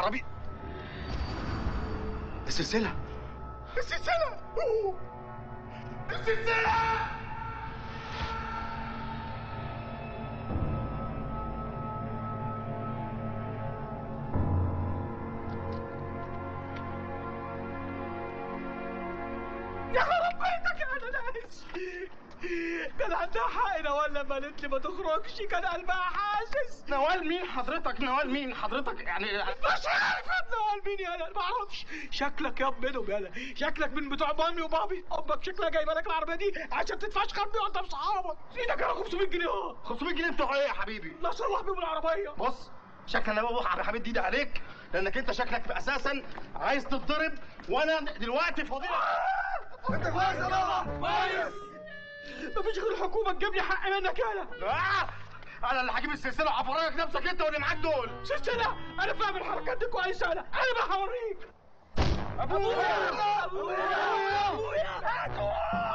عربي السلسله السلسله أوه. السلسله يا خرب بيتك يا ناس كان عندها حق نوال لما قالت لي ما تخرجش كان قلبها حاسس نوال مين حضرتك نوال مين حضرتك يعني مش عارف نوال مين يالا ما اعرفش شكلك ياب منهم يالا شكلك من بتوع مامي وبابي امك شكلها جايبه لك العربيه دي عشان تدفعش خربي وانت بصحابك ايدك يا 500 جنيه اهو 500 جنيه بتوع ايه يا حبيبي لا صلح بيهم العربيه بص شكل انا بابا على حبيب دي عليك لانك انت شكلك اساسا عايز تتضرب وانا دلوقتي فاضي انت كويس يا بابا كويس مفيش غير الحكومه تجيب لي حق منك يالا آه! انا اللي هجيب السلسله وهفرجك نفسك انت واللي معاك دول سلسله انا فاهم الحركات دي كويس انا انا بقى هوريك ابويا ابويا ابويا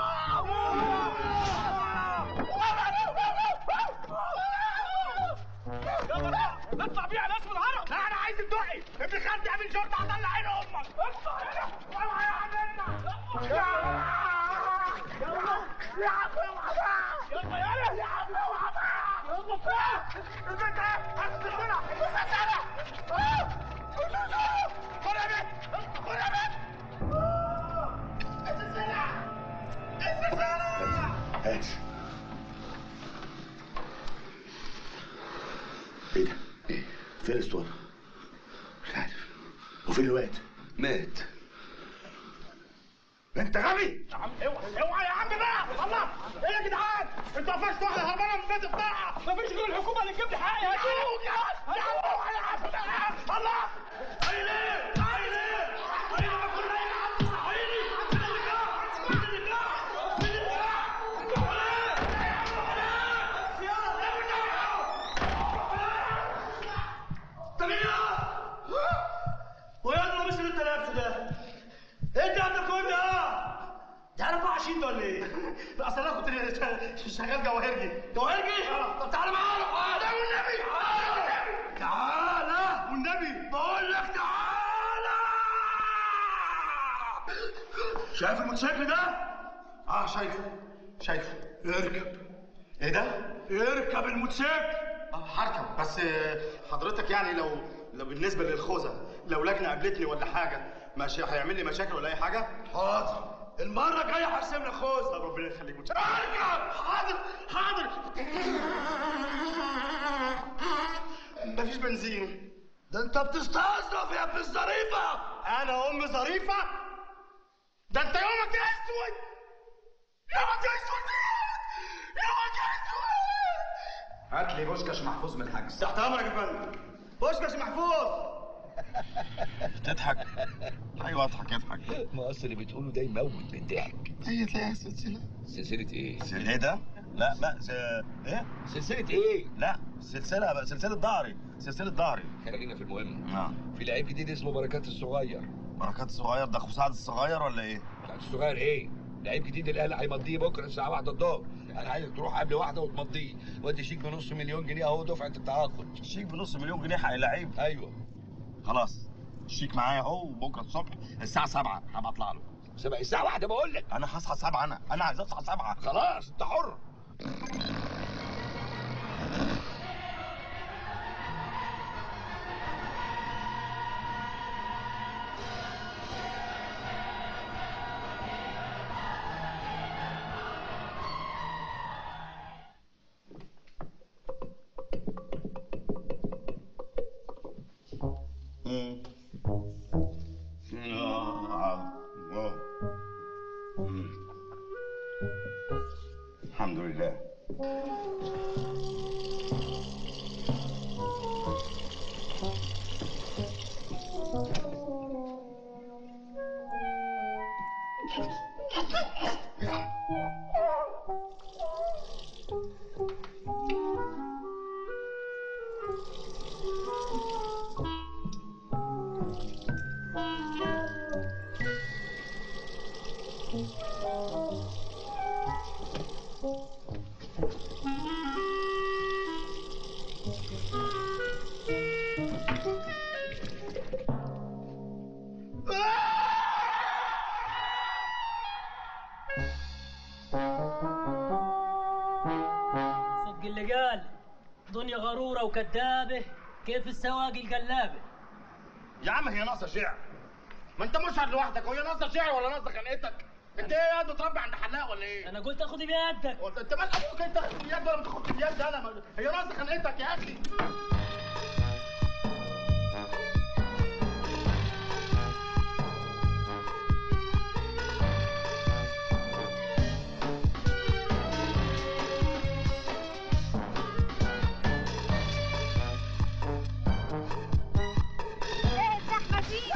يلا اطلع بيه على اسم العرب لا انا عايز الدقي ابن خالتي عامل شرطه هطلع عين امك اطلع هنا اوعى يا عمنا يا يا عم يلا يلا يا عم اوعى يلا فين البنت اهي السلسله السلسله السلسله خد يا بنت خد يا بنت السلسله السلسله هات ايه ده؟ ايه؟ فين الاسطوانة؟ مش عارف وفين الواد؟ مات انت غبي يا عم اوعى اوعى يا عم بقى الله ايه يا جدعان انتوا قفشتوا واحده هربانه من البيت بتاعها مفيش غير الحكومه اللي تجيب لي حقي يا يا عم يا عم اوعى يا عم بقى الله عيني عيني عيني ما كنا يا عم عيني من النكاح من النكاح من النكاح ويا مش اللي انت لابسه ده انت يا ابن كل اه ده 24 ده ولا ايه؟ لا اصل انا كنت شغال جواهرجي جواهرجي؟ اه طب تعالى معانا تعالى والنبي تعالى تعالى والنبي بقول لك تعالى شايف الموتوسيكل ده؟ اه شايفه شايفه اركب ايه ده؟ اركب الموتوسيكل اه هركب بس آه، حضرتك يعني لو لو بالنسبه للخوذه لو لجنه قابلتني ولا حاجه ماشي هيعمل لي مشاكل ولا اي حاجه؟ حاضر المرة الجاية هرسم لك خوذة طب ربنا يخليك متشكر اركب حاضر حاضر مفيش بنزين ده انت بتستظرف يا ابن الظريفة انا ام ظريفه ده انت يومك اسود يومك اسود يومك اسود هات لي بوشكاش محفوظ من الحجز تحت امرك يا فندم بوشكاش محفوظ تضحك ايوه اضحك اضحك ما اصل اللي بتقوله ده يموت من الضحك هي تلاقيها سلسلة سلسلة ايه؟ ايه ده؟ لا لا س... ايه؟ سلسلة ايه؟ لا سلسلة بقى سلسلة ظهري سلسلة ظهري خلينا في المهم اه في لعيب جديد اسمه بركات الصغير بركات الصغير ده اخو سعد الصغير ولا ايه؟ بركات الصغير ايه؟ لعيب جديد الاهلي هيمضيه بكره الساعه 1 الظهر انا عايزك تروح قبل واحده وتمضيه وادي شيك بنص مليون جنيه اهو دفعه التعاقد شيك بنص مليون جنيه حق لعيب ايوه خلاص الشيك معايا اهو وبكره الصبح الساعة 7 هبقى اطلع له سبع الساعه واحدة بقول لك انا هصحى 7 انا انا عايز اصحى 7 خلاص انت حر مم. آه. آه. مم. الحمد لله دنيا غرورة وكدابة كيف السواق القلابة يا عم هي ناقصه شعر ما انت مشهد لوحدك وهي ناقصه شعر ولا ناقصه خنقتك انت ايه يا بتربي عند حلاق ولا ايه أنا قلت أخذ بيدك وانت انت مال ابوك انت تاخد باليد ولا ما تاخدش باليد انا ما- هي ناقصه خنقتك يا اخي ايه الزحمة دي؟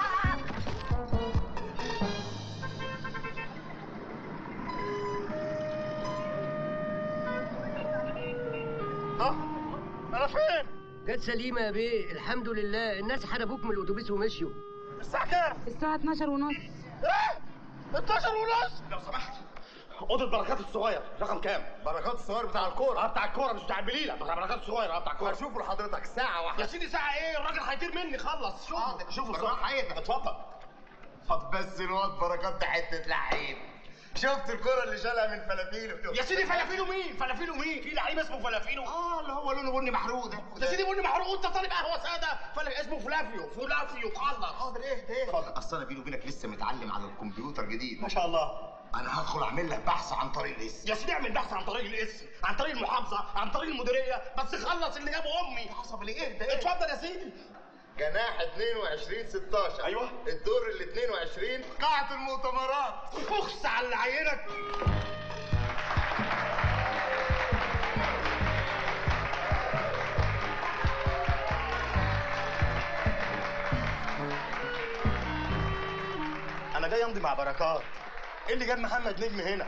ها انا فين جت سليمة يا بيه الحمد لله الناس حدفوك من الأتوبيس ومشيوا الساعه كام الساعة 12 ونص ايه 12 ونص لو سمحت اوضه بركات الصغير رقم كام بركات الصغير بتاع الكوره اه بتاع الكوره مش بتاع البليله بتاع بركات الصغير اه بتاع الكوره هشوفه لحضرتك ساعه واحده يا سيدي ساعه ايه الراجل هيطير مني خلص شوفه شوفه الصراحه حقيقة اتفضل طب بس الواد بركات ده حته لعيب شفت الكرة اللي شالها من فلافيلو يا سيدي فلافيلو مين فلافيلو مين في لعيب اسمه فلافيلو اه اللي هو لونه بني محروق ده يا سيدي بني محروق انت طالب قهوه ساده فلا اسمه فلافيو فلافيو خلص حاضر ايه ده اتفضل اصل انا بيني وبينك لسه متعلم على الكمبيوتر جديد ما شاء الله انا هدخل اعمل لك بحث عن طريق الاسم يا سيدي اعمل بحث عن طريق الاسم عن طريق المحافظه عن طريق المديريه بس خلص اللي جابه امي حسب الايه ده اتفضل يا سيدي جناح 22 16 أيوة. الدور ال 22 قاعة المؤتمرات اخس على اللي عينك انا جاي امضي مع بركات ايه اللي جاب محمد نجم هنا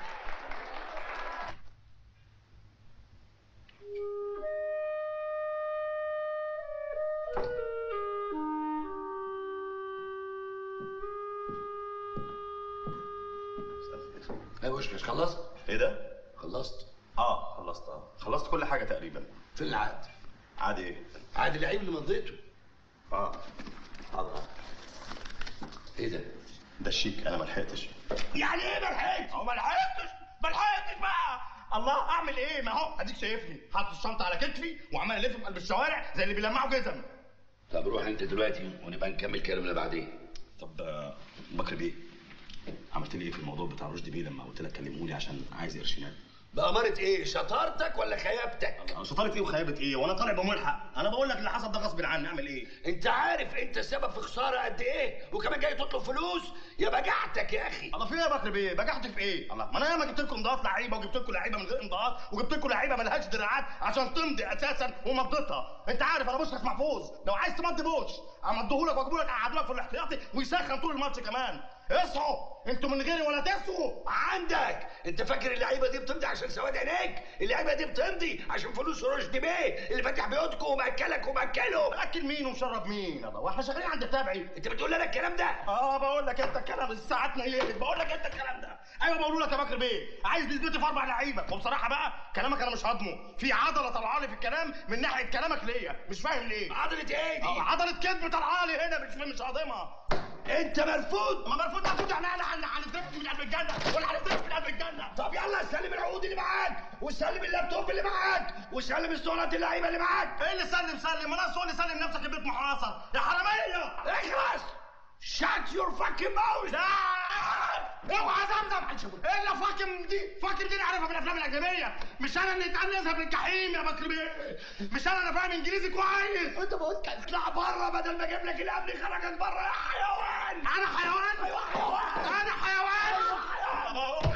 ايه وشكش خلصت؟ ايه ده؟ خلصت اه خلصت اه خلصت كل حاجه تقريبا فين العقد؟ عادي ايه؟ عقد اللعيب اللي مضيته اه حاضر ايه ده؟ ده الشيك انا ما لحقتش يعني ايه ما لحقتش؟ هو ما لحقتش ما لحقتش بقى الله اعمل ايه ما هو اديك شايفني حاطط الشنطه على كتفي وعمال الف في قلب الشوارع زي اللي بيلمعوا جزم طب روح انت دلوقتي ونبقى نكمل كلامنا بعدين طب آه، بكر بيه عملت لي ايه في الموضوع بتاع رشدي بيه لما قلت لك كلموني عشان عايز قرشينات بأمارة ايه؟ شطارتك ولا خيابتك؟ شطارة ايه وخيابة ايه وانا طالع بملحق انا بقول لك اللي حصل ده غصب عني اعمل ايه انت عارف انت سبب في خسارة قد ايه؟ وكمان جاي تطلب فلوس؟ يا بجعتك يا اخي الله في ايه يا بكر بيه بجحت في ايه الله ما انا ياما جبت لكم امضاءات لعيبه وجبت لكم لعيبه من غير امضاءات وجبت لكم لعيبه ملهاش دراعات عشان تمضي اساسا ومضيتها انت عارف انا بشرف محفوظ لو عايز تمضي بوش امضيهولك واجيبه لك اقعدهولك في الاحتياطي ويسخن طول الماتش كمان اصحوا انتوا من غيري ولا تسعوا عندك انت فاكر اللعيبه دي بتمضي عشان سواد عينيك اللعيبه دي بتمضي عشان فلوس رشدي بيه اللي فاتح بيوتكم ومأكلك ومأكله اكل مين ومشرب مين الله واحنا شغالين عند التابعي انت بتقول لنا الكلام ده اه بقول لك انت الكلام الساعات نيلت بقول لك انت الكلام ده ايوه بقول لك يا بكر بيه عايز نثبتي في اربع لعيبه وبصراحه بقى كلامك انا مش هضمه في عضله طالعه لي في الكلام من ناحيه كلامك ليا مش فاهم ليه عضلة ايه دي؟ اه عضله كذب طالعه لي هنا مش مش هضمها انت مرفوض ما مرفوض مرفوض يعني انا هن- هنترفد من قلب الجنه ولا هنترفد من قلب الجنه طب يلا سلم العقود اللي معاك وسلم اللابتوب اللي معاك وسلم اسطوانات اللعيبه اللي معاك ايه اللي سلم سلم ما انا اللي سلم نفسك البيت محاصر يا حراميه اخلص شات يور فاكينج ماوث لا اوعى زمزم الا فاكم دي فاكم دي نعرفها من الافلام الاجنبيه مش انا اللي اتقال يذهب للجحيم يا بكر بيه مش انا انا فاهم انجليزي كويس انت قلت اطلع بره بدل ما اجيب لك اللي قبل خرجك بره يا حيوان انا حيوان ايوه حيوان انا حيوان ايوه حيوان